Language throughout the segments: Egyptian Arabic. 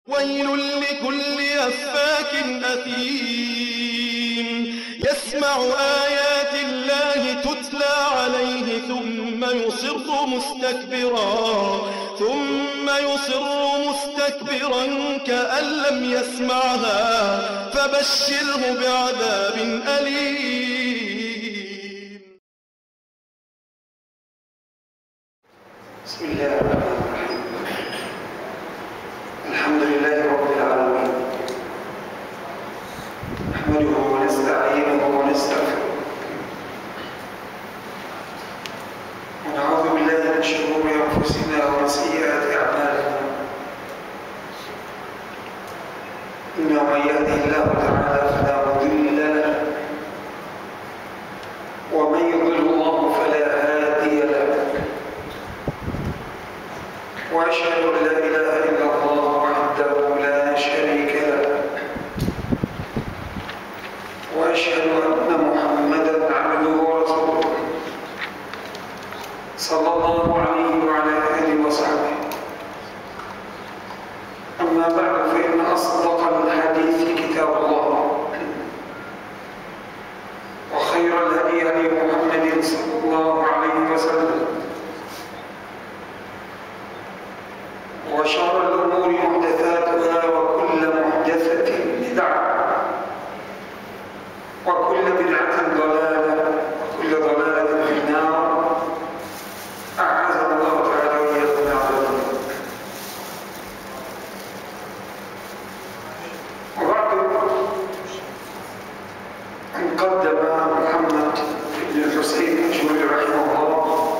ويل لكل أفاك أثيم يسمع آيات الله تتلى عليه ثم يصر مستكبرا ثم يصر مستكبرا كأن لم يسمعها فبشره بعذاب أليم بسم الله الرحمن الرحيم الحمد لله رب العالمين نحمده ونستعينه ونستغفره ونعوذ بالله من شرور انفسنا ومن سيئات اعمالنا انه من يهده الله تعالى فلا مضل له ومن يضل الله فلا هادي له واشهد ان لا اله الا الله وحده لا شريك له واشهد ان محمدا عبده ورسوله صلى الله عليه وعلى اله وصحبه اما بعد فان اصدق الحديث كتاب الله وخير الهدي هدي محمد صلى الله عليه وسلم وشر الأمور محدثاتها وكل محدثة بدعة وكل بدعة ضلالة وكل ضلالة في النار أعاذنا الله تعالى وإياكم من عذاب النار وبعد أن قدم محمد بن الحسين الجوري رحمه الله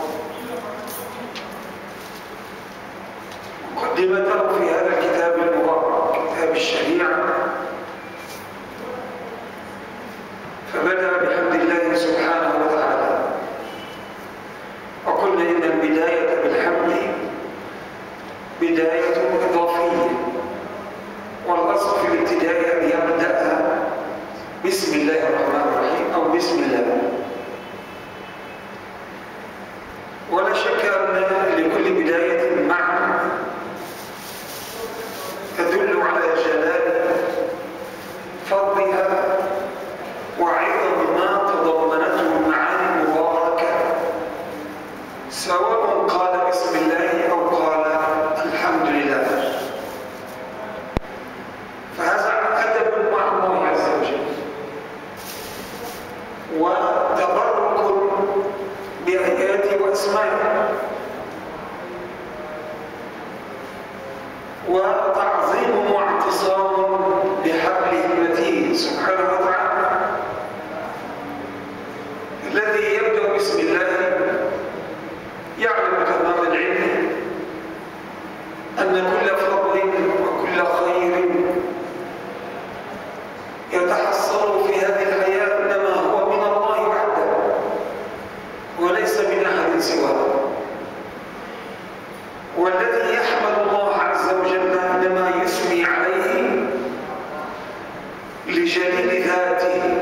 مقدمته في هذا الكتاب المبارك كتاب الشريعة فبدأ بحمد الله سبحانه وتعالى وقلنا إن البداية بالحمد بداية إضافية والأصل في الابتداء أن يبدأ بسم الله الرحمن الرحيم أو بسم الله ولا شك أن لكل بداية معنى تدل على جلال فضلها وعظم ما تضمنته المعاني المباركة سواء قال بسم الله أو قال الحمد لله فهذا أدب مع الله عز وجل وتبرك بآياته وأسمائه وتعظيم واعتصام بحبله المتين سبحانه وتعالى الذي يبدأ بسم الله يعلم تمام العلم أن كل فضل وكل خير يتحصل في هذه الحياة إنما هو من الله وحده وليس من أحد سواه والذي يحمد الله عز وجل إنما يثني عليه لجليل ذاته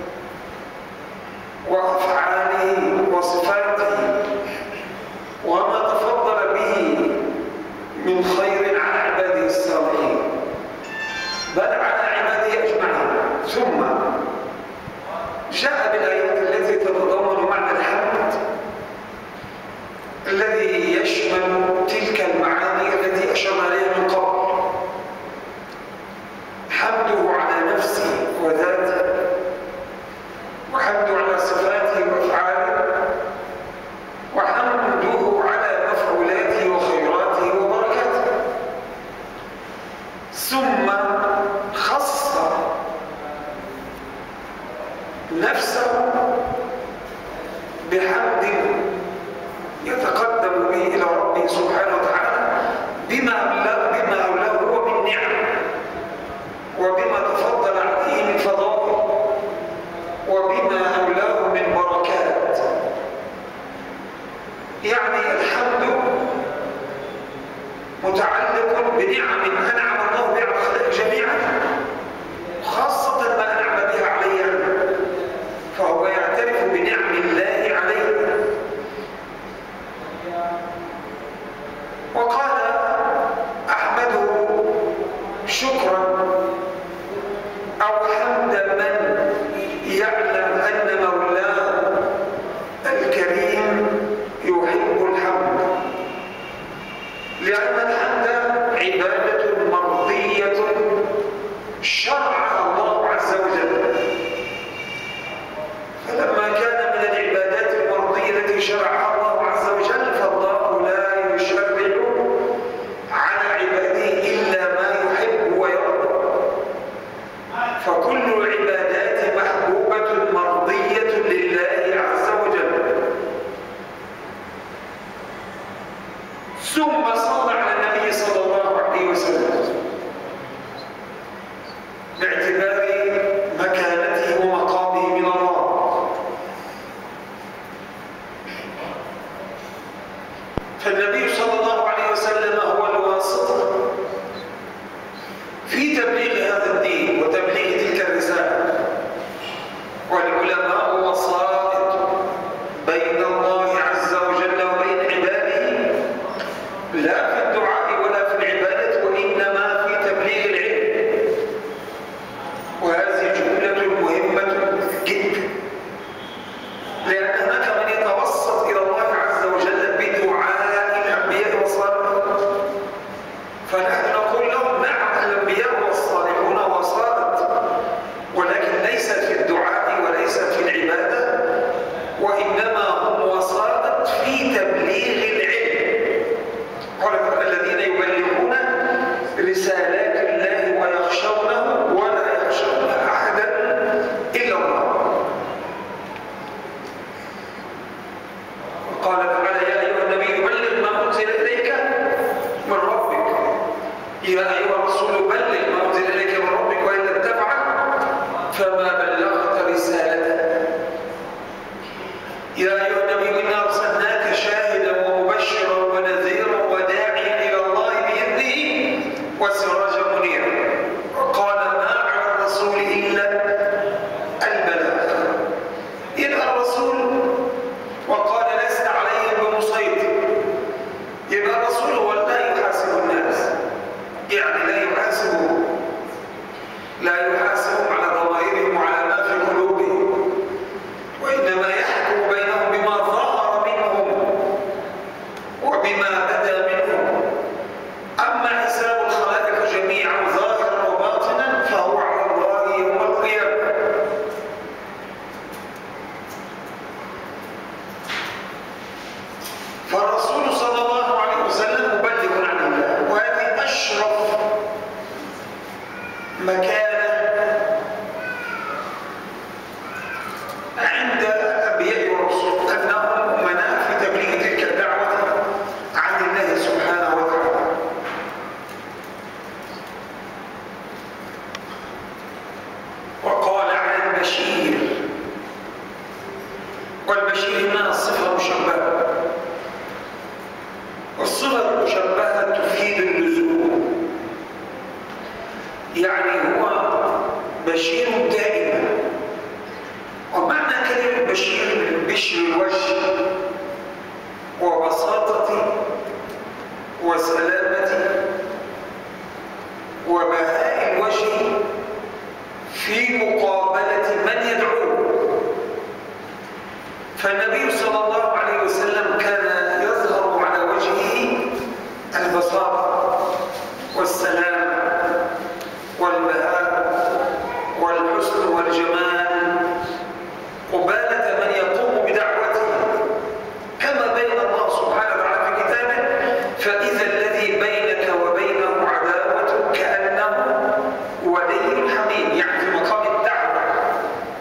وأفعاله وصفاته وما تفضل به من خير على عباده الصالحين بل على عباده أجمعين ثم جاء بالآيات التي تتضمن معنى الحمد الذي يشمل تلك المعاني التي أشرنا إليها من قبل حمده على نفسه وذاته وحمده على صفاته وأفعاله وحمده على مفعولاته وخيراته وبركاته ثم خص نفسه بحمد يتقدم به إلى ربه سبحانه وتعالى بما أولاه بما أولاه هو من نعم وبما تفضل عليه من فضائل وبما أولاه من بركات يعني الحمد متعلق بنعم أنعم الله بها على الخلق جميعا خاصة ما أنعم بها عليه فهو يعترف بنعم الله عليه شكرا أو حمد من يعلم أن مولاه الكريم يحب الحمد لأن الحمد عبادة مرضية شرعها الله عز وجل فلما كان من العبادات المرضية التي شرعها الله عز وجل فالله لا يشرع على عباده إلا ما يحب ويرضى فكل العبادات محبوبة مرضية لله عز وجل ثم صلى على النبي صلى الله عليه وسلم باعتبار مكانته ومقامه من الله فالنبي صلى الله عليه وسلم هو الواسطة في تبليغ هذا الدين وتبليغ تلك الرسالة والعلماء وسائط بين الله عز وجل وبين عباده لا في الدعاء ولا في العبادة وإنما في تبليغ العلم وهذه جملة مهمة جدا لأن هناك من يتوسط إلى الله عز وجل بدعاء الأنبياء والصالحين فنحن نقول لهم نعم الأنبياء والصالحون وسائط ولكن ليست في الدعاء وليست في العبادة وإنما هم وسائط في تبليغ العلم قال الذين يبلغون رسالات الله ويخشونه ولا يخشون أحدا إلا الله قال تعالى يا أيها النبي بلغ ما أنزل إليك من ربك يا أيها الرسول بلغ ما أنزل إليك من ربك وإن لم تفعل فما بلغت رسالته يا أيها النبي إنا أرسلناك شاهدا ومبشرا ونذيرا وداعيا إلى الله بإذنه وسراجا منيرا وقال ما على الرسول إلا البلاغ يبقى الرسول وقال لست عليهم بمسيطر يبقى الرسول هو لا يحاسب الناس يعني لا يحاسبهم لا يحاسبهم على ضمائرهم وعلى ما في قلوبهم وإنما يحكم بينهم بما ظهر منهم وبما بدا منهم أما حساب الخلائق جميعا ظاهرا وباطنا فهو على الله يوم القيامة فالرسول صلى الله عليه وسلم مبلغ عن الله وهذه أشرف مكانة عند الأنبياء والرسل أنهم أمناء في تبليغ تلك الدعوة عن الله سبحانه وتعالى وقال عن البشير والبشير هنا الصفة مشبهة والصفة المشبهة تفيد اللزوم يعني هو بشير دائما ومعنى كلمة بشير من بشر الوجه وبساطة وسلامة وبهاء الوجه في مقابلة من يدعوه فالنبي صلى الله عليه وسلم كان يظهر على وجهه البساطة والسلام والبهاء والحسن والجمال قبالة من يقوم بدعوته كما بين الله سبحانه وتعالى في كتابه فإذا الذي بينك وبينه عداوة كأنه ولي حميم يعني في مقام الدعوة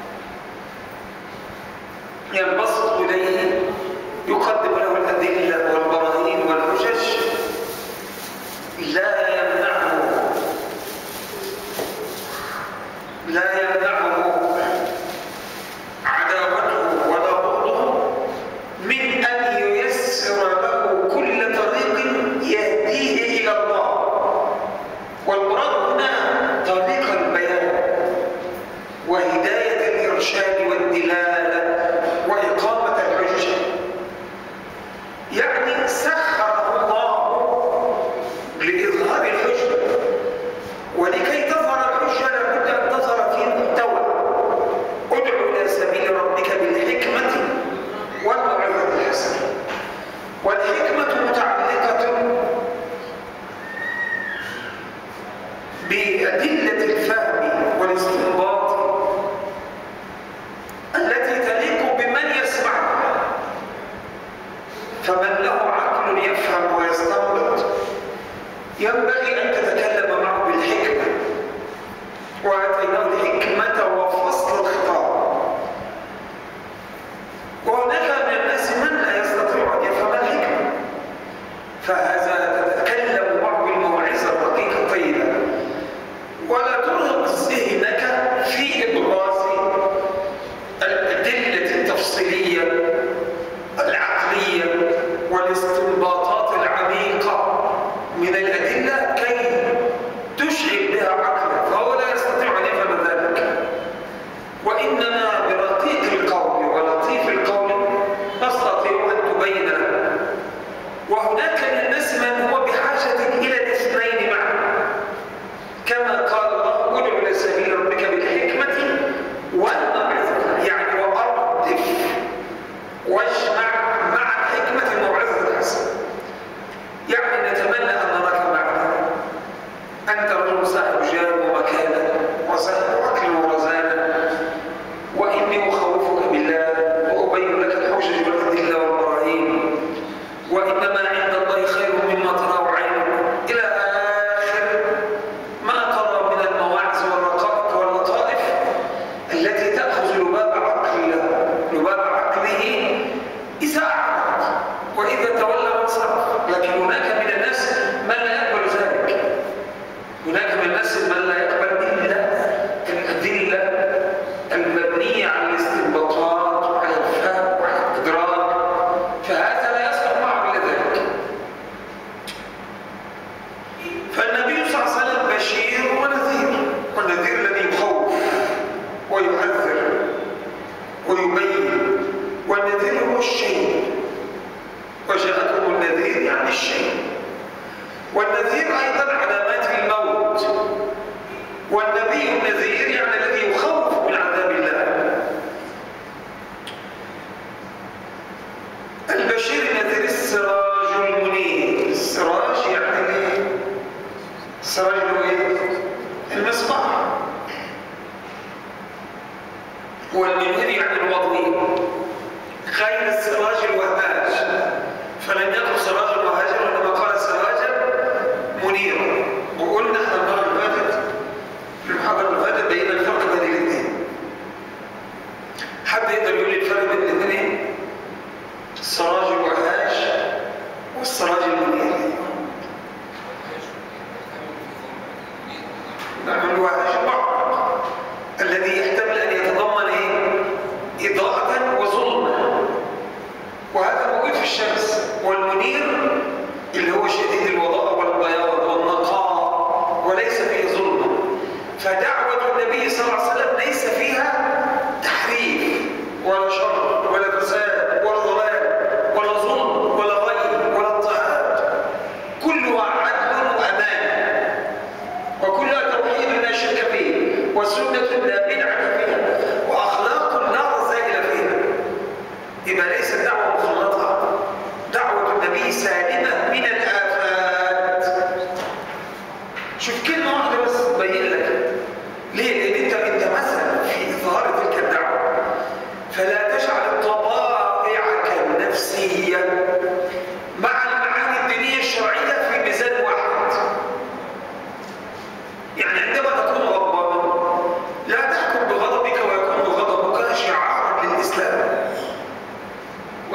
بأدلة الفهم والاستنباط التي تليق بمن يسمعها فمن له عقل يفهم ويستنبط ينبغي أن تتكلم معه بالحكمة وآتيناه الحكمة وفصل الخطاب وهناك من الناس من لا يستطيع أن يفهم الحكمة فهذا تتكلم معه بالموعظة الرقيقة الطيبة ولا ترهق ذهنك في إبراز الأدلة التفصيلية العقلية والاستنباطات العميقة من الأدلة كي تشعل بها عقله فهو لا يستطيع أن يفهم ذلك وإنما برقيق القول ولطيف القول تستطيع أن تبين له وهناك من الناس من هو بحاجة إلى الاثنين معا كما قال الله ادع إلى سبيل ربك بالحكمة والموعظة يعني وأردف واجمع مع الحكمة الموعظة الحسنة يعني نتمنى أن نراك معنا أنت رجل صاحب جاه ومكانة وصاحب عقل ورزانة وإني أخوفك بالله وأبين لك الحجج والأدلة والبراهين وإنما عند الله خير مما تراه عينك إلى آخر ما ترى من المواعظ والرقائق واللطائف التي تأخذ لباب عقله لباب عقله إذا أعرض وإذا تولى وانصرف لكن هناك من الناس من لا يقبل ذلك هناك من الناس من لا يقبل إلا الأدلة المبنية على الاستنباطات وعلى الفهم وعلى الإدراك فهذا لا يصلح معه إلى ذلك فالنبي صلى الله عليه وسلم بشير ونذير والنذير الذي يخوف ويحذر ويبين والنذير هو الشيء وجاءكم النذير يعني الشيء والنذير أيضا علامات الموت والنبي النذير يعني الذي يخوف من عذاب الله البشير النذير السراج المنير السراج يعني ايه؟ السراج هو ايه؟ المصباح والمنير يعني الوضيء خير السراج الوهاج فلم يقل سراج وهاجا وانما قال سراجا منيرا وقلنا احنا المره اللي فاتت في المحاضره اللي فاتت بينا الفرق بين الاثنين حد يقدر يقول لي الفرق بين الاثنين ايه؟ السراج الوهاج والسراج المنير نعم الوهاج بعض الذي يحتمل ان يتضمن ايه؟ اضاءه وظلمه وهذا موجود في الشمس والمنير اللي هو شديد الوضاء والبياض والنقاء وليس فيه ظلمه فدعوه النبي صلى الله عليه وسلم ليس فيها تحريف ولا شر ولا فساد ولا ضلال ولا ظلم ولا غي ولا اضطهاد كلها عدل وامان وكلها توحيد لا شك فيه وسنه لا بدعه فيها واخلاق لا رذائل فيها يبقى ليست دعوه مخلطه دعوه النبي سالمه من الافات شوف كلمه واحده بس تبين لك ليه؟ لان انت انت مثلا في اظهار تلك الدعوه فلا تجعل طبائعك النفسيه مع المعاني الدينيه الشرعيه في ميزان واحد يعني عندما تكون غضبانا لا تحكم بغضبك ويكون غضبك شعارا للاسلام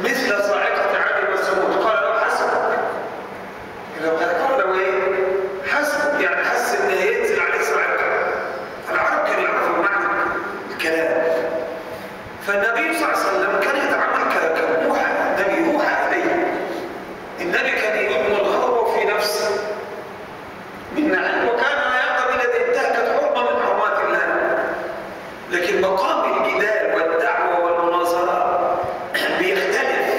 مثل صاعقة عاد وثمود قال له حسبك لو قال له ايه حسبك يعني حس ان هينزل عليه صاعقة العرب كانوا يعرفوا معنى الكلام فالنبي صلى الله عليه وسلم كان يتعامل ك- كموحى النبي يوحى اليه النبي كان يؤمن الخوف في نفسه من ناحية وكان لا يقبل إذا انتهكت حرمة من حرمات الله لكن مقام الجدال والدعوة والمناظرة بيختلف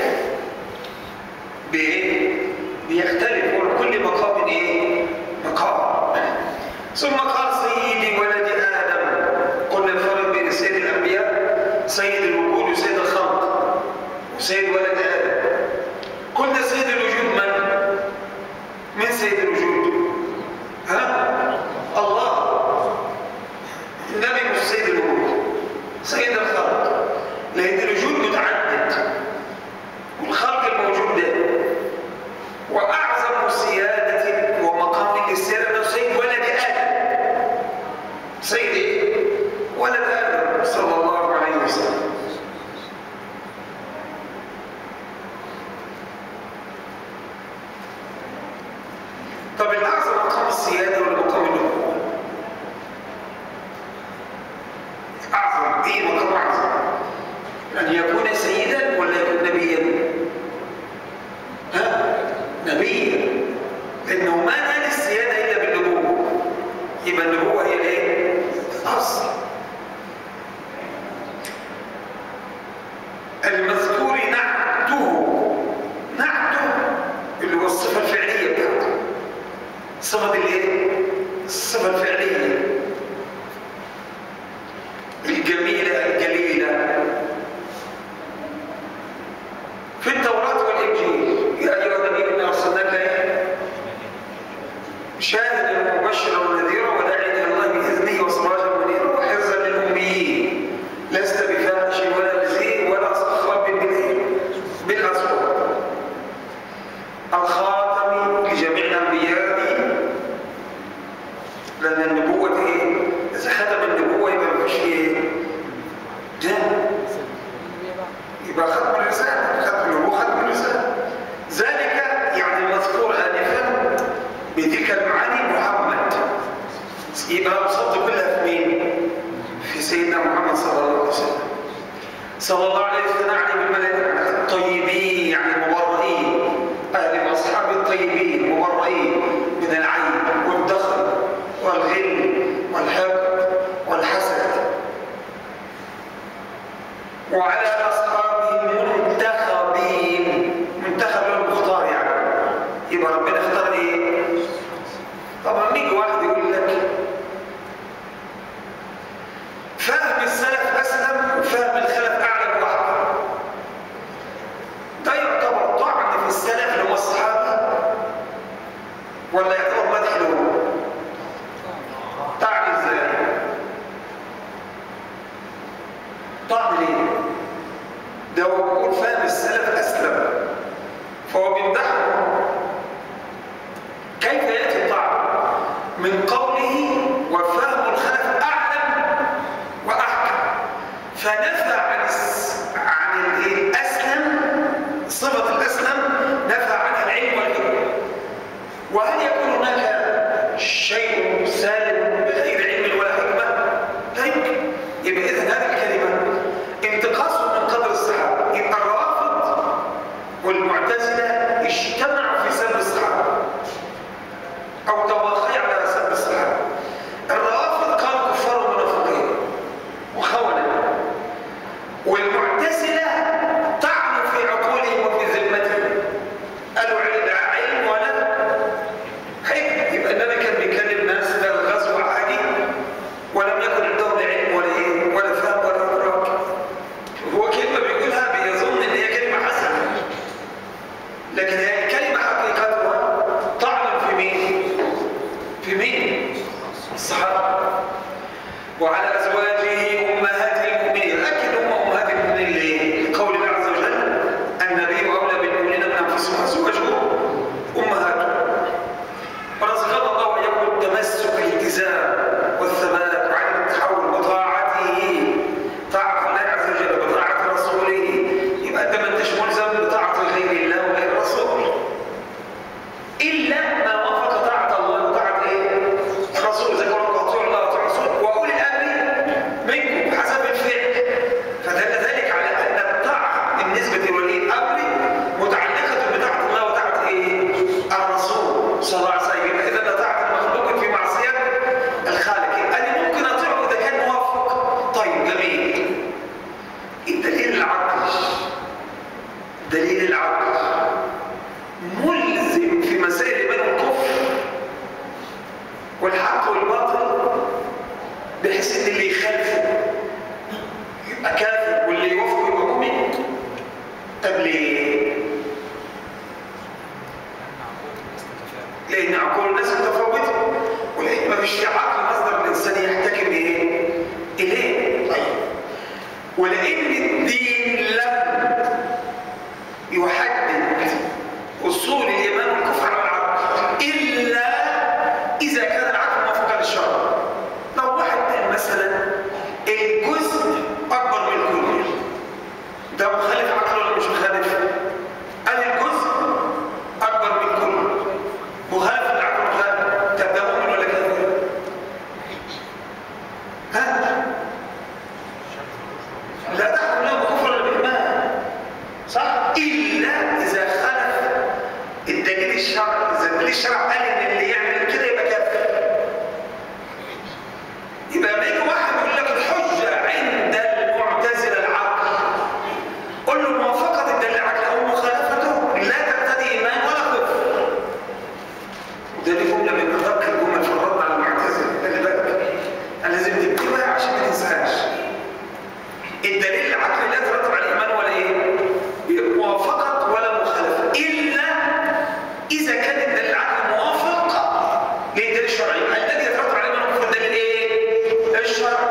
بإيه؟ بيختلف ولكل مقام إيه؟ مقام ثم قال سيدي ولد آدم قلنا الفرق بين سيد الأنبياء سيد الوجود وسيد الخلق وسيد ولد آدم قلنا سيد الوجود من؟ من سيد الوجود؟ ها؟ الله النبي مش سيد الوجود سيد الخلق لأن الوجود متعدد والخلق الموجود ده وأعظم سيادة ومقام للسيادة أنه سيد ولد آدم سيد إيه؟ ولد آدم صلى الله عليه وسلم طب الأعظم مقام السيادة ولا مقام النبوة؟ أعظم إيه مقام أعظم؟ أن يكون سيدا ولا يكون نبيا؟ ها؟ نبيا لأنه ما نال السيادة إلا بالنبوة يبقى النبوة هي الإيه؟ الأصل المذكور نعته نعته اللي هو الصفة الفعلية بتاعته صفة الايه؟ الصفة الفعلية الجميلة الجليلة في التوراة والإنجيل يا أيها النبي إنا أرسلناك إيه؟ شاهدا ومبشرا ونذيرا وداعيا إلى الله بإذنه وسراجا منيرا وحرزا للأميين لست بفاحش ولا بذيء ولا صخاب بالإيه؟ بالأسود الخاتم لجميع الأنبياء لأن النبوة إيه؟ إذا ختم النبوة يبقى ما فيش إيه؟ جنة يبقى ختم الرسالة ختم النبوة ختم الرسالة ذلك يعني المذكور آنفا بتلك المعاني محمد يبقى الصد كلها في مين؟ في سيدنا محمد صلى الله عليه وسلم صلى الله عليه وسلم عليه بالملائكة الطيبين يعني المبرئين أهل أصحاب الطيبين المبرئين من العين والدخل والغل والحقد والحسد وعلى أصحابه المنتخبين منتخب المختار يعني يبقى ربنا اختار ايه؟ طبعا يجي واحد يقول لك فهم السلف أسلم وفهم الخلف أعلم وأحكم ده يعتبر طعن في السلف اللي هم الصحابة ولا يعتبر مدح له؟ طعن ازاي؟ طعن ليه؟ ده هو بيقول فهم السلف أسلم فهو بيمدحه كيف يأتي الطعن؟ من قوله وفهم الخلف أعلم وأحكم فنفى عن الس... عن الايه؟ الأسلم صفة الأسلم نفى عنها العلم والحكمة وهل يكون هناك شيء سالم بغير علم ولا حكمة؟ لا يمكن يبقى إذا هذه الكلمة انتقاص من قدر الصحابة يبقى الرافض والمعتزلة اجتمعوا في سب الصحابة أو تواخي على سب الصحابة الرافض كانوا كفار ومنافقين وخونة والمعتزلة طعنوا في عقولهم وفي ذمتهم قالوا لا علم ولا حكم يبقى النبي كان بيكلم ناس لا الغزو عادي ولم يكن عندهم لا علم ولا ايه ولا فهم ولا ادراك هو كلمه بيقولها بيظن ان هي كلمه حسنه لكن هي الكلمه حقيقتها طعن في مين؟ في مين؟ الصحابه وعلى ازواجه امهات المؤمنين اكيد هم امهات المؤمنين ليه؟ لقول الله عز وجل النبي اولى بالمؤمنين من انفسهم ازواجه امهاتهم ورزقنا الله واياكم التمسك الالتزام والثبات وعدم التحول وطاعته طاعه الله عز وجل وطاعه رسوله يبقى انت ما انتش ملزم العقل ملزم في مسائل الايمان والكفر والحق والباطل بحيث ان اللي يخالفه يبقى كافر واللي يوافقه يبقى مؤمن طب ليه؟ لان عقول الناس متفاوته ولان ما فيش عقل مصدر الانسان يحتكم ايه؟ اليه طيب ولان الدين لم يحدد اصول الايمان والكفر على العقل الا اذا كان العقل موافقا للشرع لو واحد قال مثلا الجزء اكبر من الكل ده مخالف عقل ولا مش مخالف؟ قال الجزء اكبر من الكل مخالف العقل مخالف طب ده مؤمن ولا كافر؟ ها؟ لا تحكم له بكفر ولا بايمان صح؟ الا اذا خالف الدليل الشرعي اذا الدليل الشرعي قال ان اللي يعمل كده يبقى كافر يبقى لما يجي واحد يقول لك الحجه عند المعتزله العقل قل له موافقه الدليل العقل او مخالفته لا تقتضي ايمان ولا كفر وده دي جمله من ادق الجمل في الرد على المعتزله خلي بالك انا لازم تكتبها عشان ما تنساهاش الدليل العقلي لا يترتب على الايمان ولا ايه؟ موافقه ولا مخالفه الا اذا كان الدليل العقلي موافق للدليل الشرعي الذي يترتب عليه من الدليل ايه؟ الشرعي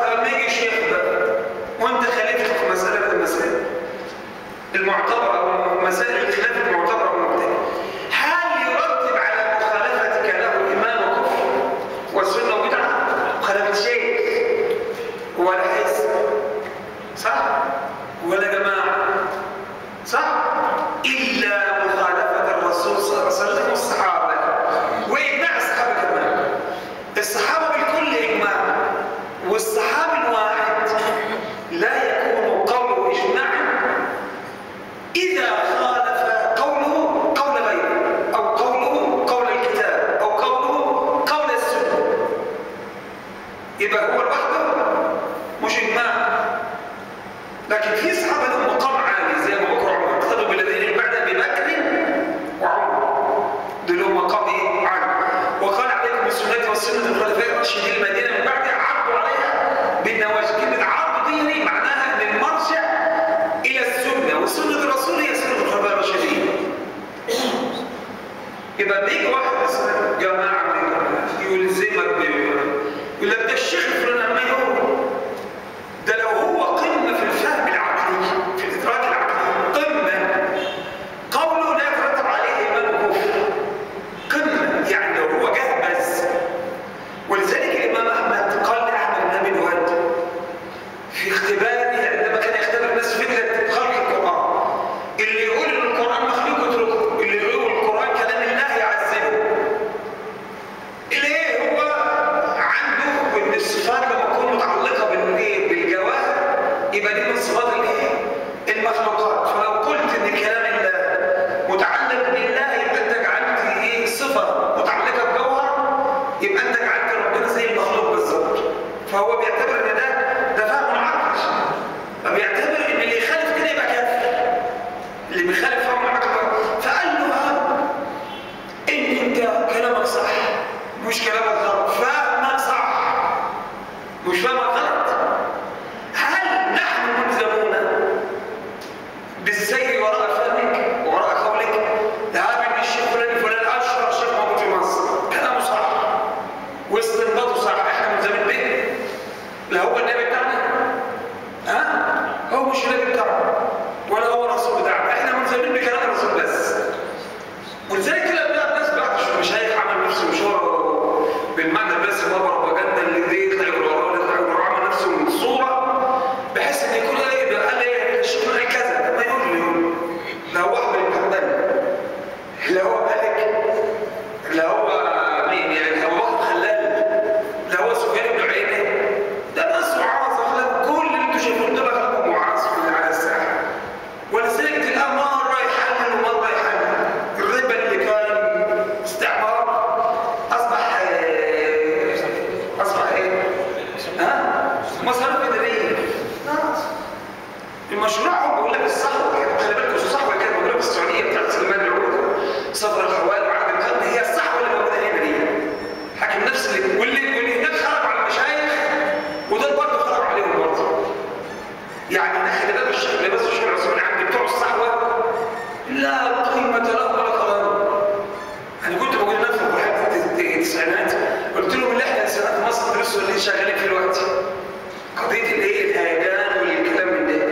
قيمة له ولا قرار انا كنت بقول لنفسي في حته التسعينات قلت لهم اللي احنا انسانات مصر درسوا اللي شغالين فيه الوقت قضيه الايه الهيجان والكلام من ده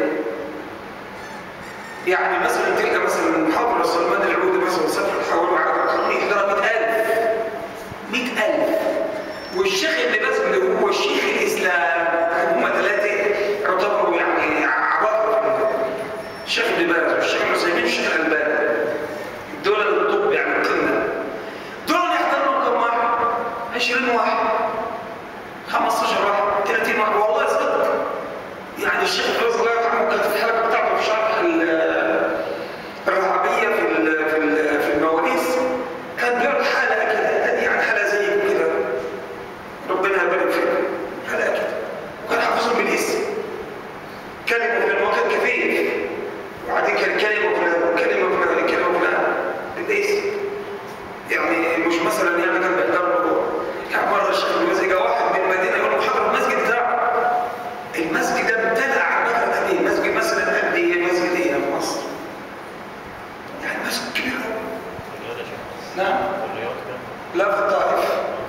يعني مثلا تلقى مثلا محاضره سلمان العودي مثلا صفحه حوالي على الخليج ضربت 1000 100000 والشيخ ابن باز اللي هو شيخ الاسلام هم ثلاثه يعتبروا يعني عباقره الشيخ ابن باز والشيخ العثيمين والشيخ الالباني دول الطب يعني القمه دول يحضروا كم واحد 20 واحد 15 واحد 30 واحد والله صدق يعني الشيخ فيروز الله يرحمه كانت في الحلقه بتاعته في شرح الرهبيه في ال في ال في المواليس كان بيعرض حاله كده يعني حاله زي كده ربنا يبارك فيك حاله كده وكان حافظهم بالاسم كلمه فلان وكان كفيف وبعدين كان كلمه فلان وكلمه فلان كلمه فلان بالاسم يعني مش مثلا يعني كان بيحضر يعني مره الشيخ المزيكا واحد من المدينه يقول له حضر المسجد بتاعه المسجد ده امتلأ عن بكره قد ايه؟ مسجد مثلا قد ايه؟ مسجد ايه في مصر؟ يعني مسجد كبير نعم لا في الطائف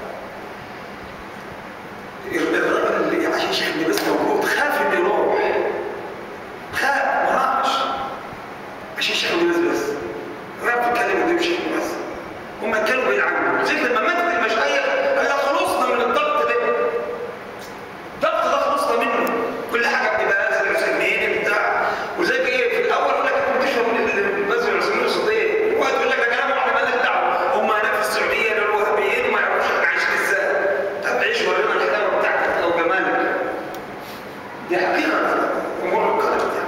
الراجل اللي عشان شيخ ابن بس موجود خاف انه يروح خاف ما راحش عشان شيخ ابن بس بس رب يتكلم قدام شيخ ابن بس هم اتكلموا بعيد عنه زي لما ماتت المشايخ قال لك خلصنا من الضغط ده الضغط ده خلصنا منه كل حاجه ابن باز العثيمين بتاع وزي ايه في الاول يقول لك انت بتشرب المسجد العثيمين الصديق وقت يقول لك ده كلام احنا مالناش دعوه هم هناك في السعوديه دول وهابيين وما يعرفوش احنا عايشين ازاي طب عيش ورينا الحلاوه بتاعتك او جمالك دي حقيقه امور القلب يعني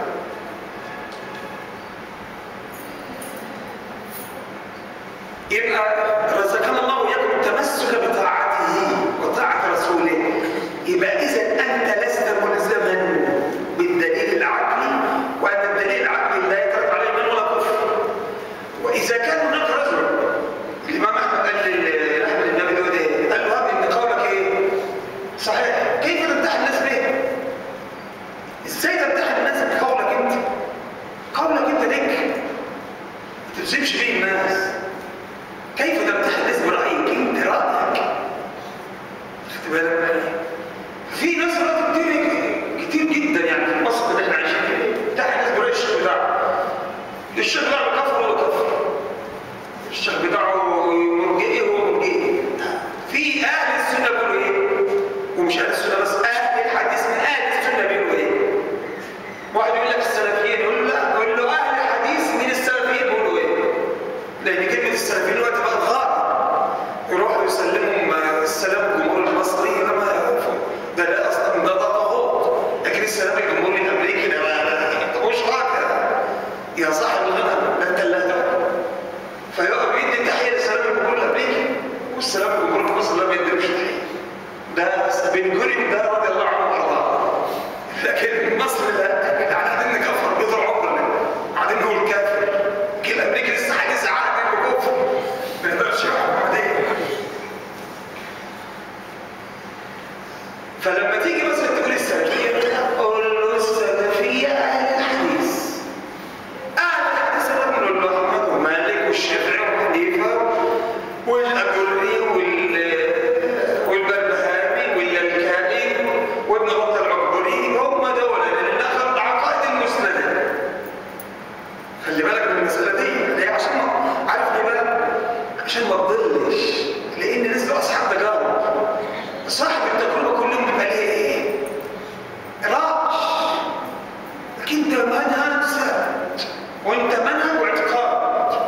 يبقى رزقنا الله واياكم التمسك بطاعته وطاعه رسوله يبقى اذا انت لست ملزما بالدليل العقلي وان الدليل العقلي لا يترتب عليه من ولا كفر واذا كان هناك رجل الامام احمد قال لاحمد النبي داود ايه؟ قال له هذا ان قولك ايه؟ صحيح كيف تمتحن الناس به؟ ازاي تمتحن الناس بقولك انت؟ قولك انت ليك ما تلزمش بيه الناس كيف تمتحن الناس برأيك انت رأيك خدت بالك معايا في ناس رأي كتير كتير جدا يعني في مصر اللي احنا عايشين فيها امتحن الناس برأي الشيخ بتاعه الشيخ بتاعه كفر ولا كفر الشيخ بتاعه مرجئي هو مرجئي في اهل السنه بيقولوا ايه ومش اهل السنه بس اهل الحديث من اهل السنه بيقولوا ايه واحد يقول لك السلفيين يقول له لا يقول له اهل الحديث من السلفيين بيقولوا ايه لان كلمه السلفيين دلوقتي بقت غلط يروحوا يسلموا السلام الجمهوري المصري ده ما ده لا اصلا ده ده طاغوت لكن السلام الجمهوري الامريكي ده ما- مش حاجه يا صاحب الغنم ده انت اللي هتاكل فيقف يدي تحيه للسلام الجمهوري الامريكي والسلام الجمهوري المصري لا بيديلوش تحيه ده بن جوريون ده رضي الله عنه وارضاه لكن مصر لا احنا قاعدين نكفر بيضر عمرنا قاعدين نقول كافر كده امريكا لسه حديث عهد بالكفر ما يقدرش يحكم عليه فلما تيجي مثلا تقول السلفيه قول له السلفيه اهل الحديث اهل الحديث نقول له احمد ومالك والشافعي وحنيفه والاجري وال والبربهاري واللالكائي وابن بطه العبري هم دول لان اخذ العقائد المسنده خلي بالك من المساله دي ليه عشان ما- عارف ليه بقى عشان ما تضلش لان الناس دول اصحاب تجارب صاحب التجربه كلهم بيبقى ليه ايه؟ راش لكن انت منهج ثابت وانت منهج واعتقاد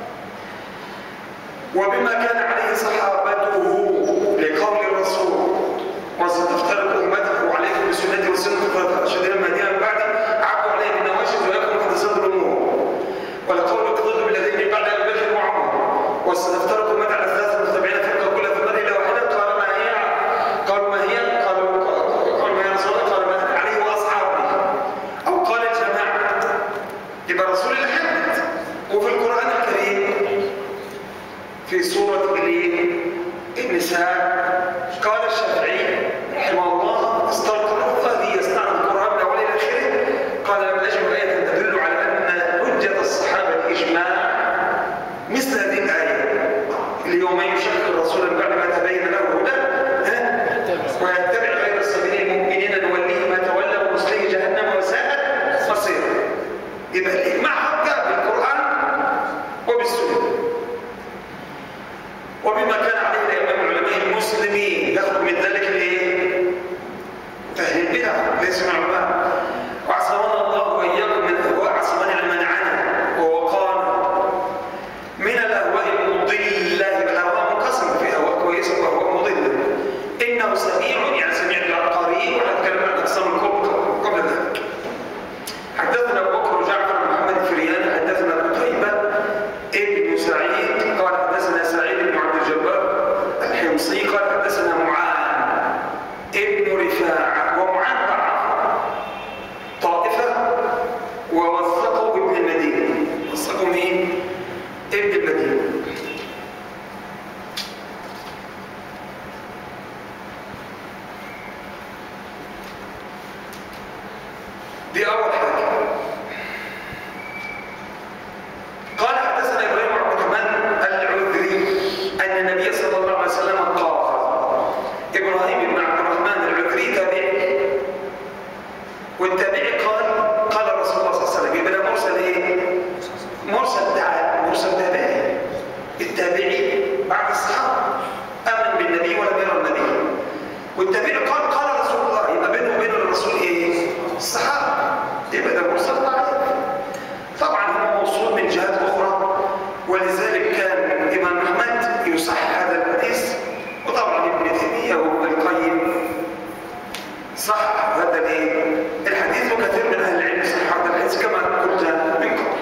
وبما كان عليه صحابته لقول الرسول وستفترق امته عليكم بسنتي وسنه الخلفاء الراشدين المهديين من بعدي عبوا عليه بالنواجذ ولكم محدثات الامور ولقول اقتضوا بالذين من بعد ابي بكر وعمر وستفترق امتي على ثلاثه متبعين فرقه كل في النار الا واحده قال ما هي قالوا ما هي قالوا قالوا ما هي رسول الله قال ما أنا عليه واصحابي او قال الجماعه يبقى رسول الله حدد وفي القران الكريم في سورة الايه؟ النساء قال الشافعي رحمه الله استلقى هذه يستعرض القرآن من أوله إلى آخره قال لم أجد آية تدل على أن حجة الصحابة إجماع مثل هذه الآية اليوم يشكر الرسول من بعد ما تبين له الهدى ها؟ ويتبع غير سبيل المؤمنين نوليه ما تولى ونصليه جهنم وساءت مصيره يبقى الإجماع حجة بالقرآن وبالسنة وبما كان عليه الأئمة العلماء المسلمين يخرج من ذلك الايه؟ فهم البدع ليس معلومات وعصمنا الله واياكم من اهواء عصمنا المنعنا ووقانا من الاهواء المضله الاهواء منقسمه في اهواء كويسه واهواء مضله انه سميع يعني سميع العقاري وهنتكلم عن اقسام الكبرى قبل ذلك حدثنا ابو بكر وجعفر بن محمد الفرياني حدثنا قتيبه ابن سعيد قال حدثنا سعيد بن عبد الجبار الحمصي قال حدثنا معاذ ابن رفاعه ومعاذ ضعف طائفه ووثقه ابن المدينه وثقه مين؟ ابن المدينه دي اول حاجه قال حدثنا ابراهيم بن عبد الرحمن العذري ان النبي صلى الله عليه وسلم قال ابراهيم بن عبد الرحمن العذري تابعي والتابعي قال قال رسول الله صلى الله عليه وسلم يبقى ده مرسل ايه؟ مرسل دعاء مرسل تابعي التابعي بعد الصحابه امن بالنبي ولم يرى النبي والتابعي قال قال رسول الله يبقى بينه وبين الرسول ايه؟ الصحابه يبقى ده مرسل ضعيف طبعا هو موصول من جهات اخرى ولذلك كان الامام احمد يصحح هذا الحديث وطبعا ابن تيميه وابن القيم صح هذا الايه الحديث وكثير من اهل العلم صح هذا الحديث كما قلت من قبل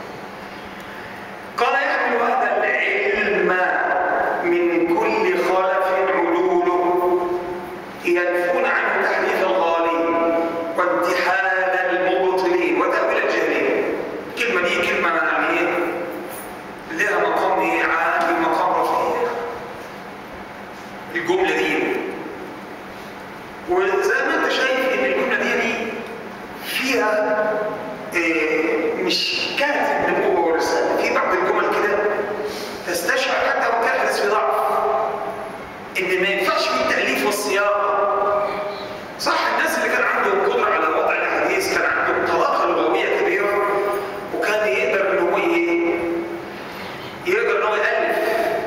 قال يحمل هذا العلم من كل خلف علوله ينفون عنه تحريف الغالين وانتحال المبطلين وتأويل الجاهلين الكلمة دي كلمة يعني ايه؟ لها مقام ايه عالي مقام رفيع الجملة دي وزي ما انت شايف ان الجملة دي, دي فيها إيه مش كاتب نبوة ورسالة في بعض الجمل كده تستشعر حتى وان كان حديث في ضعف ان ما ينفعش في التأليف والصياغة صح الناس اللي كان عندهم قدرة على وضع الحديث كان عندهم طلاقة لغوية كبيرة وكان يقدر ان هو ايه يقدر ان هو يألف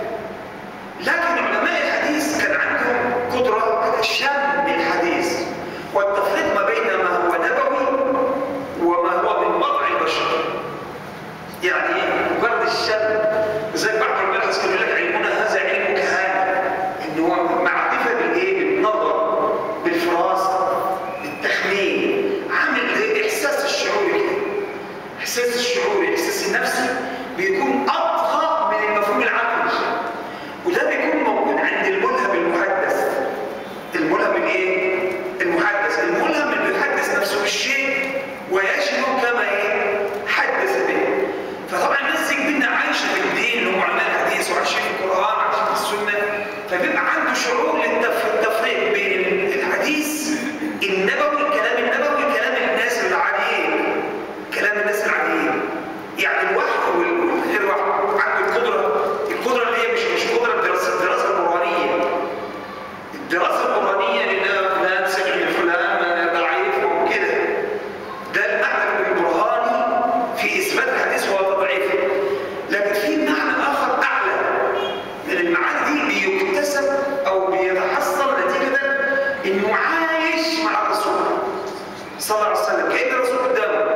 لكن علماء الحديث كان عندهم قدرة على شم الحديث والتفريق ما بين ما هو نبوي وما هو من وضع البشر يعني ايه مجرد الشم زي بعض علماء الحديث كانوا يقول لك علمنا هذا علم كهانة ان هو معرفة بالايه بالنظر بالفراسة بالتخمين عامل زي احساس الشعوري كده احساس الشعوري احساس النفسي بيكون اضخم من المفهوم العقلي وده بيكون موجود عند الملهم المحدث الملهم الايه المحدث الملهم اللي بيحدث نفسه بالشيء ويشهد كما ايه حدث به فطبعا الناس دي كبيرنا عايشه في الدين اللي هم علماء الحديث وعايشين في القران وعايشين في السنه فبيبقى عنده شعور للتفريق بين الحديث النبوي الكلام النبوي كلام الناس العاديين كلام الناس العاديين يعني الوحي والغير وحي عنده القدره القدره اللي هي مش مش قدره الدراسه الدراسه القرانيه الدراسه القرانيه لان فلان سمع من فلان ضعيف وكده ده المعنى البرهاني في اثبات الحديث وهو تضعيفه لكن في معنى اخر اعلى من المعاني دي بيكتسب او بيتحصل نتيجه انه عايش مع الرسول صلى الله عليه وسلم كان الرسول قدامه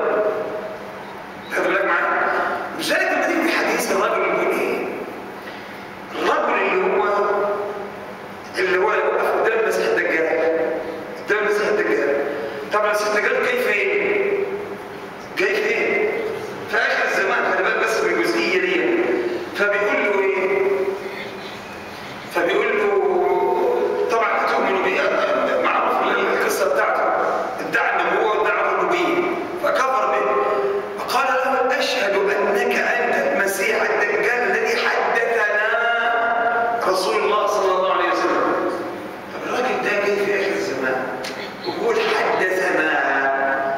خد بالك معايا لذلك لما تيجي في حديث الرجل يقول ايه الرجل اللي هو اللي هو يوقف قدام المسيح الدجال قدام المسيح الدجال طبعا المسيح الدجال جاي فين؟ جاي فين؟ في اخر الزمان خلي بالك بس بالجزئيه دي فبيقول له ايه؟ فبيقول له طبعا تؤمنوا بيه معروف القصه بتاعته ادعى النبوه وادعى الربوبيه فكفر به فقال له اشهد انك انت المسيح الدجال الذي حدثنا رسول الله صلى الله عليه وسلم طب الراجل ده جاي في اخر الزمان ويقول حدثنا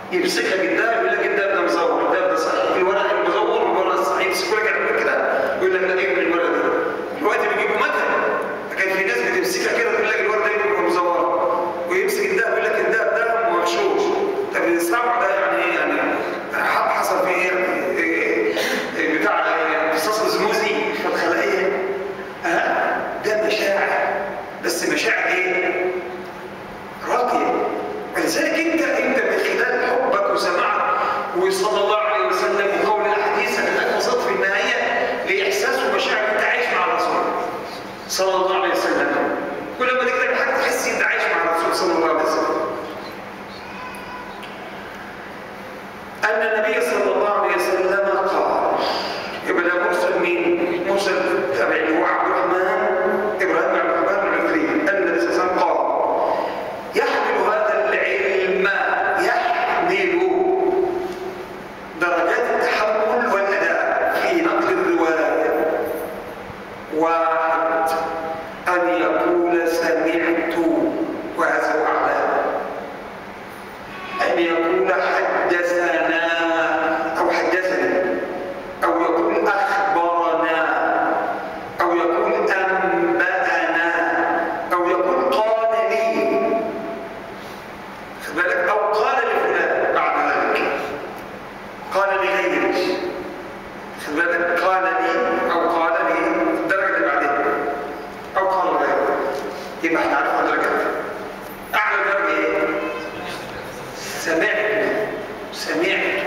يمسك لك الدهب يقول لك الدهب ده مزور الدهب ده صحيح الورق المزور والورق الصحيح يمسكوا لك يعملوا كده يقول لك لا ايه من الورق ده دلوقتي بيجيبوا مكنه كان في ناس بتمسكها كده تقول لك الورق ده يبقى مزور ويمسك الدهب يقول لك الدهب ده مغشوش طب السبع ده يعني ايه يعني حصل فيه ايه إيه- إيه بتاع امتصاص الزموزي في الخلايا ها ده مشاعر بس مشاعر ايه راقيه ولذلك انت انت من خلال حبك وسماعك وصلى الله عليه وسلم وقول الاحاديث انك وصلت في النهايه لاحساس ومشاعر انت عايش مع الرسول صلى الله عليه وسلم كل ما تكتب حاجه تحس انت عايش مع الرسول صلى الله عليه وسلم أن النبي صلى الله عليه وسلم قال يبقى ده مرسل مين؟ مرسل تابعي هو عبد الرحمن إبراهيم عبد الرحمن العذري أن النبي صلى الله عليه وسلم قال يحمل هذا العلم يحمل درجات التحمل والأداء في نقل الرواية واحد أن يقول سمعت وهذا هو أعلى أن يقول حدثنا أو حدثنا أو يقول أخبرنا أو يقول أنبأنا أو يقول قال لي خد بالك أو قال لفلان بعد ذلك قال لغيرك خد بالك قال لي أو قال لي الدرجة اللي بعدين أو قال لغيرك يبقى احنا عرفنا درجات أعلى درجة إيه؟ سمعت سمعت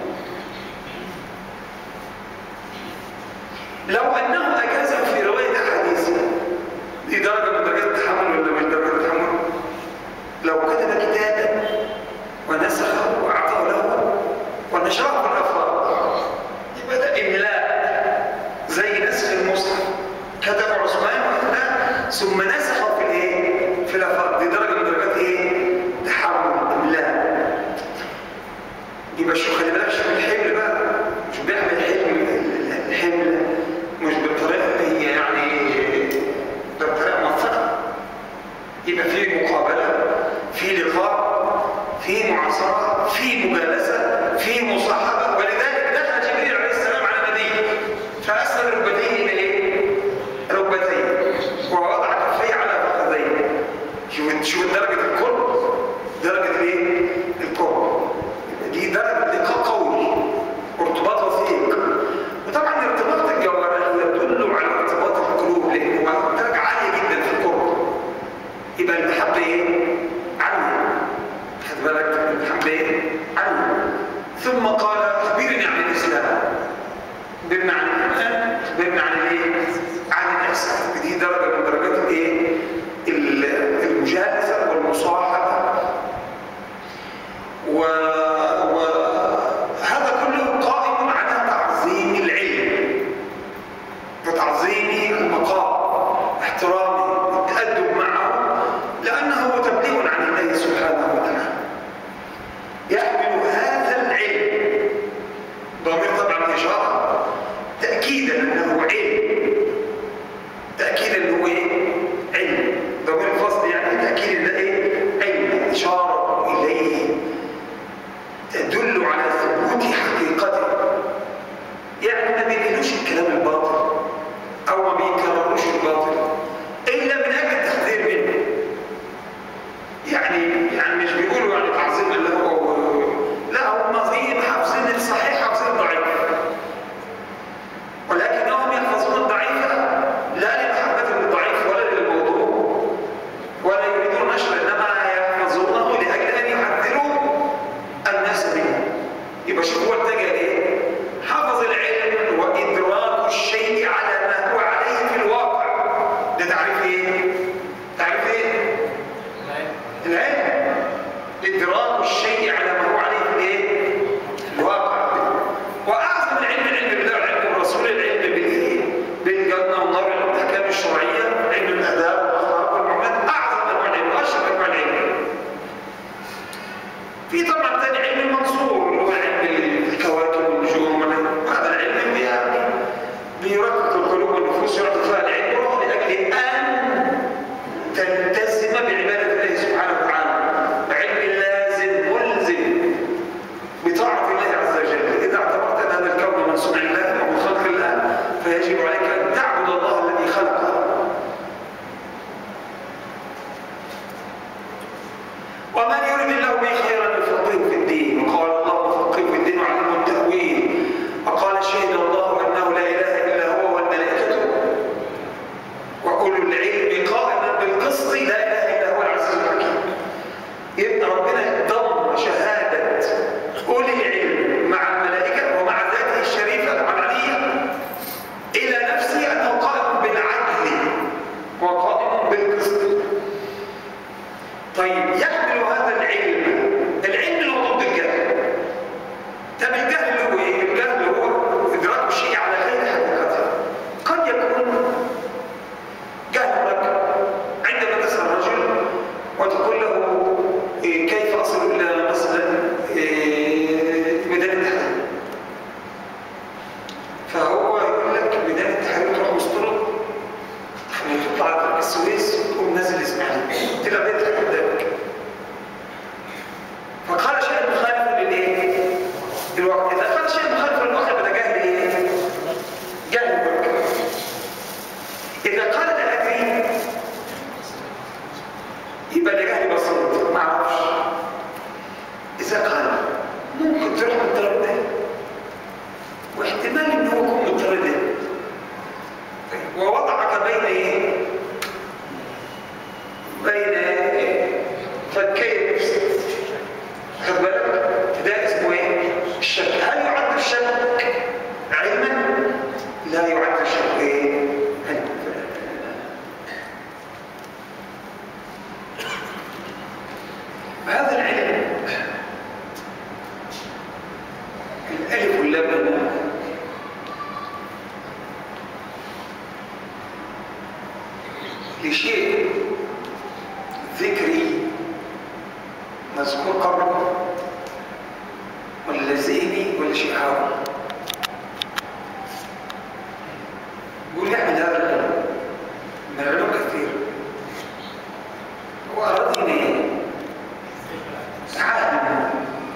لو انه اجازه في روايه احاديث دي درجه من درجات التحمل ولا مش درجه التحمل لو كتب كتابا ونسخه واعطاه له ونشره في الافراد يبقى ده املاء زي نسخ المصحف كتب عثمان وإملاء ثم نسخه في الايه في الافراد دي درجه من درجات ايه تحمل املاء يبقى شو خلي بالك شوف الحمل بقى مش بيعمل الحمل الحمل مش بالطريقه اللي هي يعني ده بطريقه موفقه يبقى في مقابله في لقاء في معاصره في مجالسه في مصاحبه ولذلك دخل جبريل عليه السلام على النبي فاسند ركبتيه الى ايه؟ ركبتيه ووضع كفيه على فخذيه شوف شوف درجه القرب درجه الايه؟ القرب دي درجة لقاء قوي وارتباط وثيق وطبعا ارتباط الجوارح يدل على ارتباط القلوب لان هو درجة عالية جدا في القرب يبقى المحبة ايه؟ عالية خد بالك المحبة ايه؟ عالية ثم قال اخبرني عن الاسلام اخبرنا عن الايمان اخبرنا عن الايه؟ عن الاحسان دي درجة من درجات الايه؟ المجالسة والمصاحبة و... وهذا كله قائم على تعظيم العلم وتعظيم المقام احترامه التأدب معه لأنه تبليغ عن الله سبحانه وتعالى يحمل هذا العلم ضمير طبعا إشارة تأكيدا أنه علم تأكيدا أنه إيه؟ علم ضمير الفصل يعني تأكيد أنه إيه؟ علم إشارة إليه تدل على ثبوت حقيقته يعني ما بيقولوش الكلام الباطل او ما بيكرروش الباطل الا من اجل التحذير منه يعني يعني مش بيقولوا يعني تعظيم اللي هو لا هم زي حافظين الصحيح حافظين الضعيف ولكنهم يحفظون الضعيف لا لمحبة الضعيف ولا للموضوع ولا يريدون نشر انما يحفظونه لاجل ان يحذروا الناس منه يبقى شوف هو اتجه ايه حفظ العلم وادراك الشيء على ما هو عليه في الواقع ده تعريف ايه تعريف ايه العلم ادراك الشيء على ما هو عليه في الايه في الواقع واعظم العلم العلم بالله والعلم بالرسول العلم بالايه بالجنه والنار والاحكام الشرعيه علم الاداب والاخلاق والمعاملات اعظم انواع العلم واشرف انواع العلم في طبعا تاني علم المنصور اللي هو علم الكواكب والنجوم هذا العلم يعني بيركز القلوب والنفوس يعطي فيها العلم لاجل ان تلتزم بعباده الله سبحانه وتعالى علم لازم ملزم الشك هل يعد الشك علما؟ لا يعد الشك ايه؟ علما هذا العلم الألف واللام لشيء ذكري مذكور قبله ولا ذهني ولا شيء حاول يقول يعمل هذا العلم من العلوم كثير هو أراد هنا إيه؟ عهد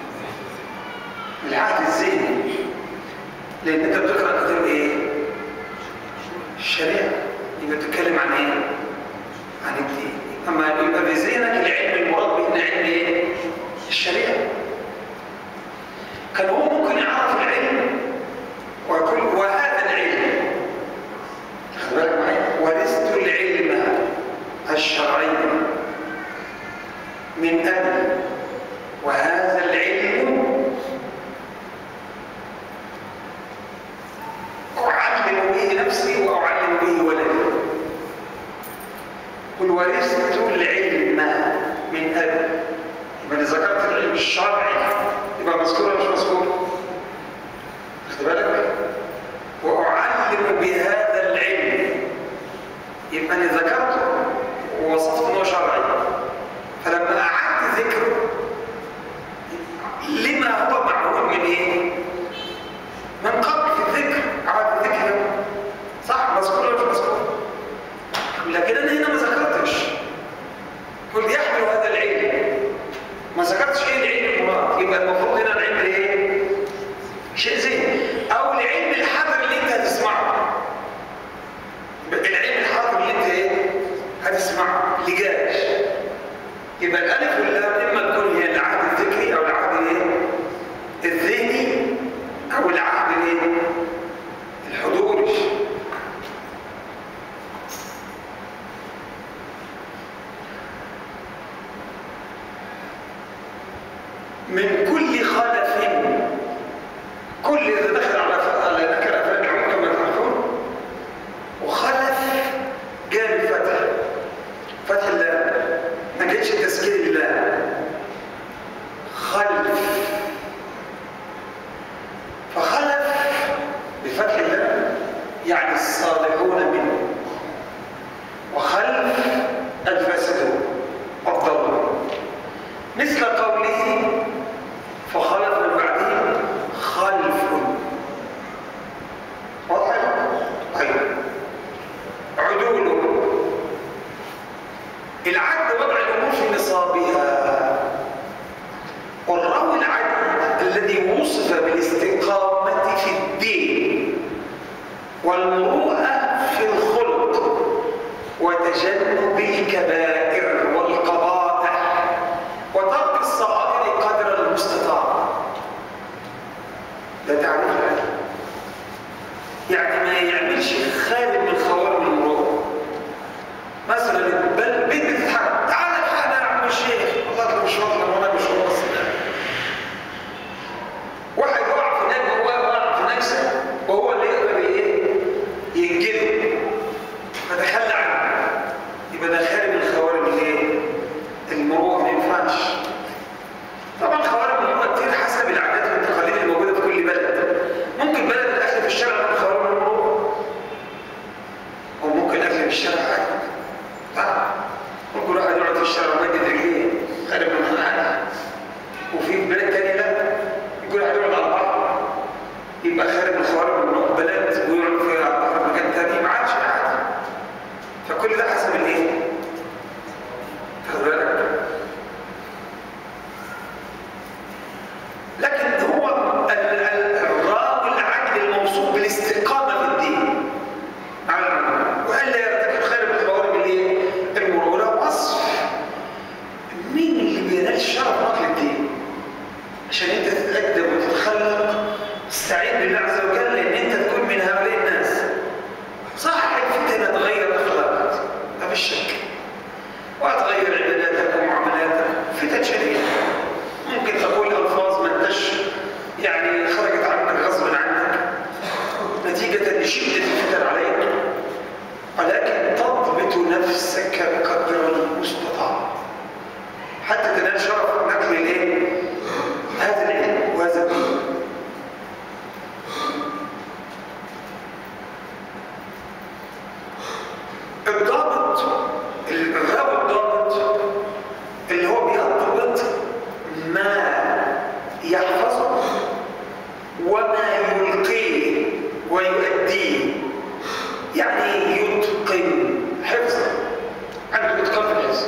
العهد الذهني لان انت بتقرا كتاب ايه الشريعه يبقى بتتكلم عن ايه عن الدين اما يبقى في ذهنك العلم المراد به علم ايه الشريعه كان هو ممكن يعرف العلم ويقول وهذا العلم خد بالك معايا ورثت العلم الشرعي من ابي وهذا العلم أعلم به نفسي وأعلم به ولدي قل ورثت العلم من أبي يبقى ذكرت العلم الشرعي يبقى مذكور ولا مش مذكور؟ خد بالك؟ وأعلم بهذا العلم يبقى أنا ذكرته ووصفت أنه شرعي فلما أعدت ذكره لما هو معهود من ايه من قبل في الذكر عاد الذكر صح مذكور ولا مش مذكور لكن انا هنا ما ذكرتش قل يحمل هذا العلم ما ذكرتش ايه العلم المراد يبقى المفروض هنا العلم ايه شيء زين او العلم الحاضر اللي انت هتسمعه العلم الحاضر اللي انت ايه هتسمعه اللي جاش يبقى الالف واللام اما تكون هي العهد الذكري او العهد الايه الذهني او العهد الايه الحضوري من كل خلف كل اذا دخل على على نكره افراد العموم كما تعرفون وخلف جاء بالفتح فتح اللام ما جتش تسكير الله خلف فخلف بفتح الله يعني الصالحون منه وخلف الفاسدون الضالون مثل قوله فخلف من بعدهم خلف واضح؟ طيب عدول العد وضع الامور في نصابها والراوي العدل الذي وصف بالاستقامه في الدين والمروءه في الخلق وتجنب الكبائر والقبائح وترك الصغائر قدر المستطاع ده تعريف العدل يعني ما يعملش خالد من خوارم المروءه مثلا بل بنت بتتحرك تعال الحقنا يا عم الشيخ والله ده مش واضح وانا مش واضح واحد وقع في نجم وهو وقع في نكسه وهو اللي يقدر ايه ينجده فتخلى عنه يبقى ده خارج من خوارم الايه المروءه ما ينفعش طبعا خوارم المروءه كتير حسب العادات والتقاليد الموجوده في كل بلد ممكن بلد الاكل في الشارع من خوارم المروءه وممكن الاكل في الشارع عادي طبعا ممكن واحد يقعد في الشارع ويمد رجليه خارج من الحاجه وفي بلاد تانية لا يقول واحد يقعد على البحر يبقى خارج من خوارم المروءه بلد ويقعد في على البحر مكان تاني ما عادش عادي فكل ده حسب الايه؟ خد بالك لكن هو ال- ال- الراوي العدل الموصوف بالاستقامه في الدين على العموم والا يرتكب خير من خوارم الايه؟ المرونه وصف مين اللي بينال شرف نقل الدين؟ عشان انت تتادب وتتخلق تستعين بالله عز وجل ان انت تكون من هؤلاء الناس صح الفتنه تغير اخلاقك ما فيش شك وهتغير عباداتك ومعاملاتك فتن شديده ممكن تقول الفاظ ما انتش يعني وما يلقيه ويؤديه يعني يتقن حفظا عنده اتقان في الحفظ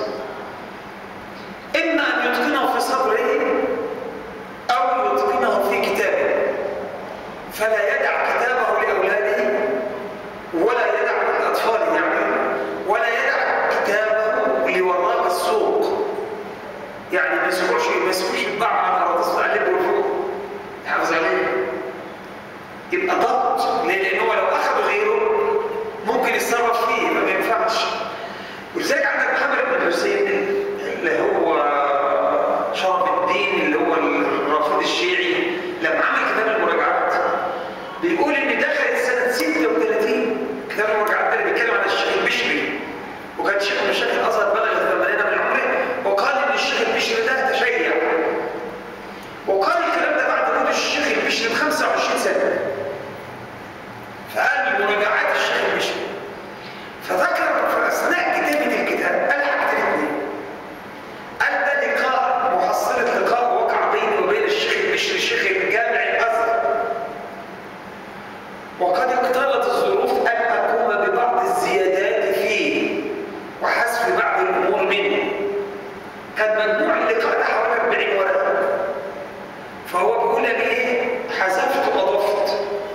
اما ان يتقنه في صدره او يتقنه في كتابه فلا يدع كتابه لاولاده ولا يدع لاطفاله يعني ولا يدع كتابه لوراء السوق يعني ما يسكوش ما يسكوش يتباع على اراضي تعلمه فوق يحافظ عليه يبقى ضبط ليه؟ لان هو لو اخذ غيره ممكن يتصرف فيه ما ينفعش ولذلك عندك محمد بن الحسين اللي هو شرف الدين اللي هو الرافض الشيعي لما عمل كتاب المراجعات بيقول ان دخلت سنه 36 كتاب المراجعات ده اللي بيتكلم عن الشيخ البشري وكان شيخ من الشيخ الازهر بلغ الثمانين من عمره وقال ان الشيخ البشري ده تشيع وقال الكلام ده بعد موت الشيخ البشري ب 25 سنه فقال مراجعات الشيخ البشري فذكر في اثناء كتابه الكتاب قال حاجتين اثنين قال ده لقاء محصله لقاء وقع بيني وبين الشيخ البشري الشيخ الجامع الازهر وقد اقتضت الظروف ان اقوم ببعض الزيادات فيه وحذف بعض الامور منه كان مجموع اللقاء ده حوالي 40 ورقه فهو بيقول لك ايه حذفت واضفت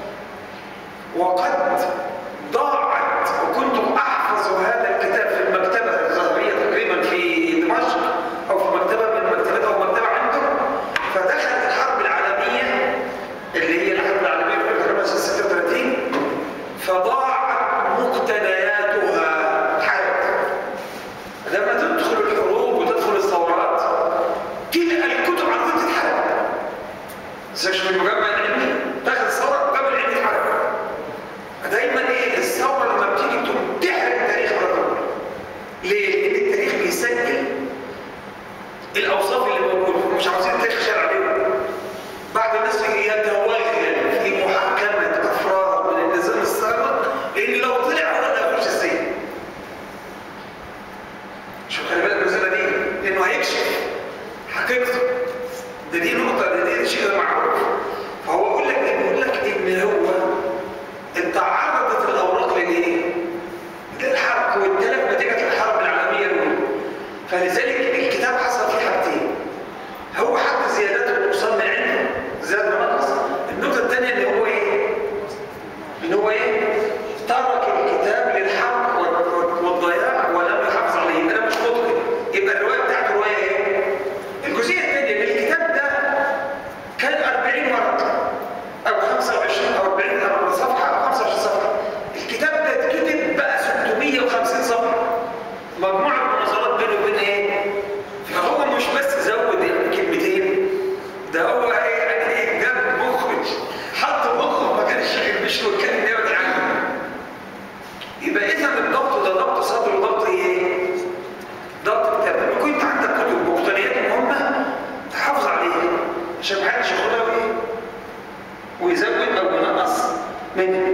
وقد ضاعت وكنت احفظ هذا الكتاب في المكتبه الظاهريه تقريبا في دمشق او في مكتبه من المكتبات او مكتبه عنده فدخلت الحرب العالميه اللي هي الحرب العالميه في 1936 فضاعت مقتنياتها حياتها لما تدخل الحروب وتدخل الثورات تلقى الكتب على طول تتحرق زيش من المجمع العلمي داخل الثوره قبل العلم يتحرق دايما ايه الثوره لما بتيجي تقوم تحرق التاريخ على طول ليه؟ لان التاريخ بيسجل الاوصاف اللي موجوده مش عاوزين التاريخ شارع عليهم بعض الناس يتوغل في محاكمه افراد من النظام السابق لان لو طلع هو اللي هيخش السجن شوف خلي بالك المساله دي لانه هيكشف حقيقته ده دي نقطه ده دي شيء معروف فهو يقول لك ايه بيقول لك ان هو انت عرضت الاوراق للايه؟ للحرب والتلف نتيجه الحرب العالميه الاولى فلذلك الكتاب حصل فيه حاجتين هو حط زيادات ونقصان من عنده زاد ونقص النقطه الثانيه ان هو ايه؟ ان هو ايه؟ ترك الكتاب للحرب والضياع ولم يحافظ عليه انا مش مطلق يبقى الروايه بتاعته روايه ايه؟ الجزئيه الثانيه ان الكتاب ده كان 40 ورقه او 25 او 40 او صفحه او 25 صفحه الكتاب ده اتكتب بقى 650 صفحه مجموعه مناظرات بينه وبين ايه؟ فهو مش بس زود يعني كلمتين ده هو ايه يعني ايه جاب مخرج حط مخه مكان الشيخ البشر واتكلم يبعد عنه يبقى اذا الضبط ده ضبط صدر وضبط ايه؟ ضبط كتاب لما كنت عندك كتب مقتنيات مهمه تحافظ عليها عشان محدش ياخدها وايه؟ ويزود او ينقص منها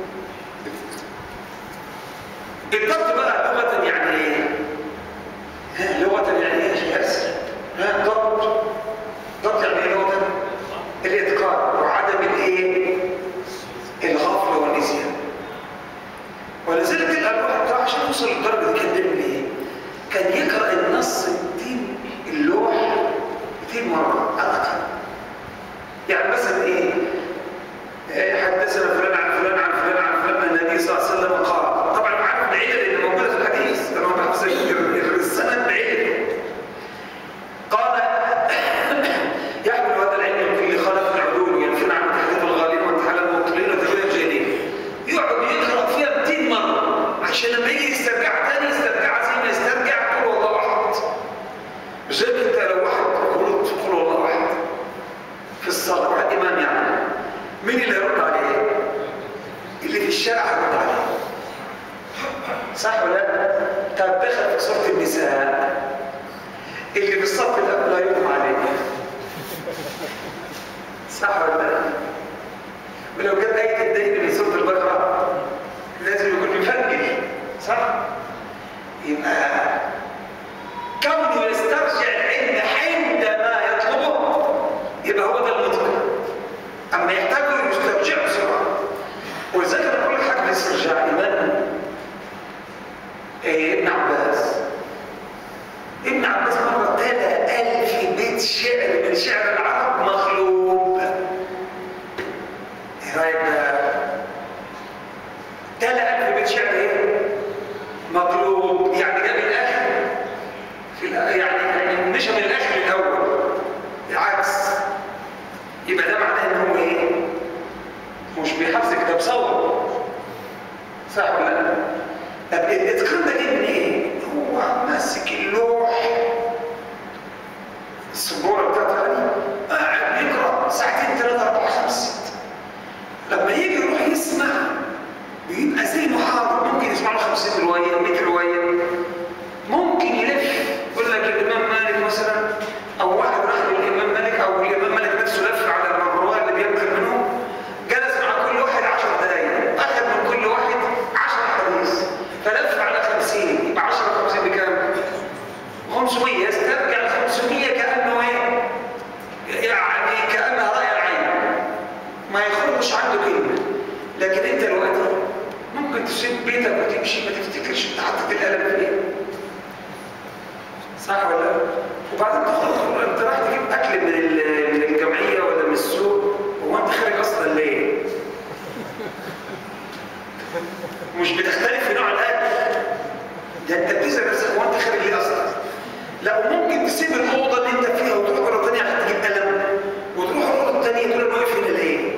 الضبط بقى لغه يعني ايه؟ ها لغه يعني ايه يا شيخ ياسر؟ ها ضبط ضبط يعني ايه لغه؟ الاتقان وعدم الايه؟ الغفله والنسيان ولذلك تلقى الواحد ده عشان يوصل للدرجه دي كان بيعمل ايه؟ كان يقرا النص 200 اللوح 200 مره اتقن يعني مثلا ايه؟ إيه، حدثنا فلان عن فلان عن فلان عن فلان ان النبي صلى الله عليه وسلم قال طبعا عارف العلل اللي موجوده في الحديث انا ما بحفظ السند بعلل قال يحمل هذا العلم من كل خلف العلوم وينفينا عن تحديث الغالين وانتحال المبطلين وتبين الجاهلين يقعد يقرا فيها 200 مره عشان لما يجي يسترجع تاني يسترجعها زي ما يسترجع قول والله احد زي انت لو واحد قلت قول والله احد في الصلاه واحد امام يعني مين اللي هيرد عليه؟ اللي في الشارع هيرد عليه صح ولا لا؟ طب دخل في سوره النساء اللي في الصف الاول هيقوم عليه صح ولا لا؟ ولو كانت آية الدين من سورة البقرة لازم يكون مفنج صح؟ يبقى كونه يسترجع العلم عندما يطلبه يبقى هو ده المتقن أما يحتاج رايك بقى تلا ألف بيت شعر ايه؟ مطلوب يعني جاب الاخر في الآ- يعني يعني مشى من الاخر الاول العكس يبقى ده معناه ان هو ايه؟ مش بيحفظ كتاب صور صح ولا لا؟ طب الاتقان ده جه من ايه؟ هو ماسك اللوح السبوره بتاعته يعني قاعد بيقرا ساعتين ثلاثه اربعه خمسه سته لما يجي يروح يسمع بيبقى ذهنه حاضر ممكن يسمع له 50 روايه 100 روايه ممكن يلف يقول لك الامام مالك مثلا او واحد راح للامام مالك او الامام مالك نفسه لف على الرواه اللي بينقل منهم جلس مع كل واحد 10 دقائق اخذ من كل واحد 10 حديث فلف على 50 يبقى 10 50 بكام؟ 500 يسترجع ال 500 كانه ايه؟ يعني كانها راي العين ما يخرجش عنده كلمه لكن انت دلوقتي ممكن تسيب بيتك وتمشي ما تفتكرش انت حطيت القلم فين صح ولا لا؟ وبعدين تخرج انت رايح تجيب اكل من ال- من الجمعيه ولا من السوق هو انت خارج اصلا ليه؟ مش بتختلف في نوع الاكل ده انت بتسال نفسك هو انت خارج ليه اصلا؟ لا وممكن تسيب الاوضه اللي انت فيها وتروح اوضه ثانيه عشان تجيب قلم وتروح الاوضه الثانيه تقول انا واقف هنا ليه؟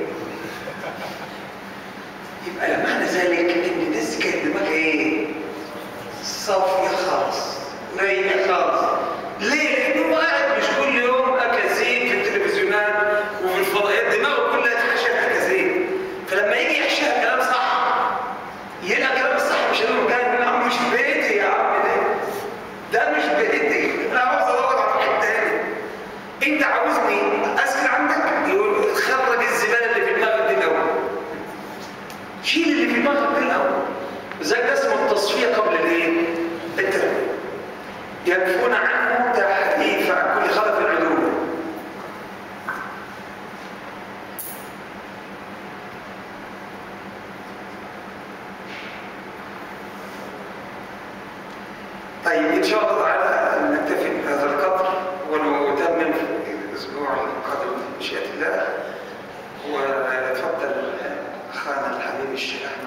يبقى معنى ذلك ان الناس كانت دماغها ايه؟ صافيه خالص رايقه خالص ليه؟ لانه قاعد مش كل يوم اكاذيب في التلفزيونات وفي الفضائيات دماغه كلها اتحشت اكاذيب فلما يجي يحشيها كلام صح يلقى كلام الصح مش انه كان يا عم مش بيتي يا عم ده ده مش بيتي انا عاوز ادور على واحد تاني انت عاوزني اسكن عندك يقول خرج الزباله اللي في دماغك دي الاول شيل اللي في دماغك دي الاول زي ده اسمه التصفيه قبل الايه؟ التربيه ينفون عنه تحريف عن كل خلف العلوم طيب ان شاء الله تعالى نكتفي بهذا القدر ونتمم في الاسبوع القادم بمشيئه الله وتفضل اخانا الحبيب الشيخ